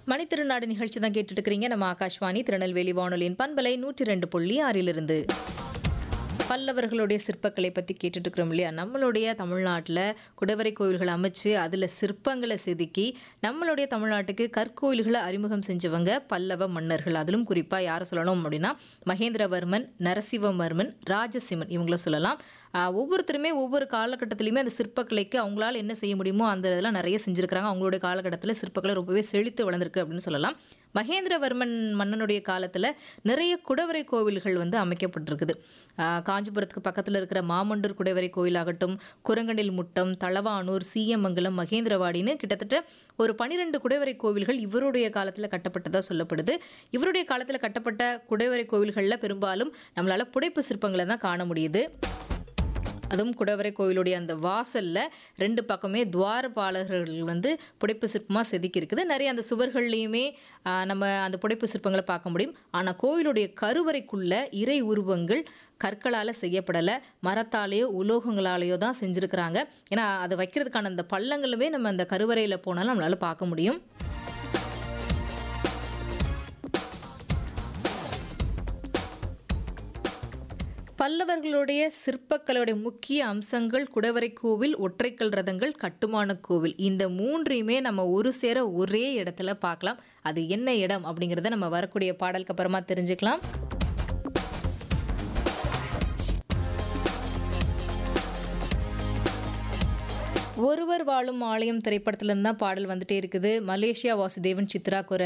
மணித்திருநாடு நிகழ்ச்சி தான் கேட்டுட்டு இருக்கிறீங்க நம்ம ஆகாஷ்வாணி திருநெல்வேலி வானொலியின் பண்பலை நூற்றி ரெண்டு புள்ளி ஆறிலிருந்து பல்லவர்களுடைய சிற்பக்கலை பற்றி கேட்டுட்டு இருக்கிறோம் இல்லையா நம்மளுடைய தமிழ்நாட்டில் குடவரை கோவில்கள் அமைச்சு அதில் சிற்பங்களை செதுக்கி நம்மளுடைய தமிழ்நாட்டுக்கு கற்கோயில்களை அறிமுகம் செஞ்சவங்க பல்லவ மன்னர்கள் அதிலும் குறிப்பாக யாரை சொல்லணும் அப்படின்னா மகேந்திரவர்மன் நரசிம்மவர்மன் ராஜசிம்மன் இவங்கள சொல்லலாம் ஆஹ் ஒவ்வொருத்தருமே ஒவ்வொரு காலகட்டத்திலையுமே அந்த சிற்பக்கலைக்கு அவங்களால என்ன செய்ய முடியுமோ அந்த இதெல்லாம் நிறைய செஞ்சுருக்கிறாங்க அவங்களுடைய காலகட்டத்தில் சிற்பக்கலை ரொம்பவே செழித்து வளர்ந்துருக்கு அப்படின்னு சொல்லலாம் மகேந்திரவர்மன் மன்னனுடைய காலத்தில் நிறைய குடவரை கோவில்கள் வந்து அமைக்கப்பட்டிருக்குது ஆஹ் காஞ்சிபுரத்துக்கு பக்கத்தில் இருக்கிற மாமண்டூர் குடைவரை கோயிலாகட்டும் குரங்கணில் முட்டம் தளவானூர் சீயமங்கலம் மகேந்திரவாடின்னு கிட்டத்தட்ட ஒரு பனிரெண்டு குடைவரை கோவில்கள் இவருடைய காலத்தில் கட்டப்பட்டதாக சொல்லப்படுது இவருடைய காலத்தில் கட்டப்பட்ட குடைவரை கோவில்களில் பெரும்பாலும் நம்மளால் புடைப்பு சிற்பங்களை தான் காண முடியுது அதுவும் குடவரை கோயிலுடைய அந்த வாசல்ல ரெண்டு பக்கமே துவாரபாலகர்கள் வந்து புடைப்பு சிற்பமாக செதுக்கி இருக்குது நிறைய அந்த சுவர்கள்லையுமே ஆஹ், நம்ம அந்த புடைப்பு சிற்பங்களை பார்க்க முடியும் ஆனால் கோயிலுடைய கருவறைக்குள்ள இறை உருவங்கள் கற்களால் செய்யப்படலை மரத்தாலேயோ உலோகங்களாலேயோ தான் செஞ்சுருக்கிறாங்க ஏன்னா அதை வைக்கிறதுக்கான அந்த பள்ளங்களுமே நம்ம அந்த கருவறையில் போனாலும் நம்மளால பார்க்க முடியும் பல்லவர்களுடைய சிற்பக்கலையுடைய முக்கிய அம்சங்கள் குடவரை கோவில் ஒற்றைக்கல் ரதங்கள் கட்டுமான கோவில் இந்த மூன்றையுமே நம்ம ஒரு சேர ஒரே இடத்துல பார்க்கலாம் அது என்ன இடம் அப்படிங்கிறத நம்ம வரக்கூடிய பாடலுக்கு அப்புறமா தெரிஞ்சுக்கலாம் ஒருவர் வாழும் ஆலயம் திரைப்படத்துல இருந்து தான் பாடல் வந்துட்டே இருக்குது மலேசியா வாசுதேவன் சித்ரா குரல்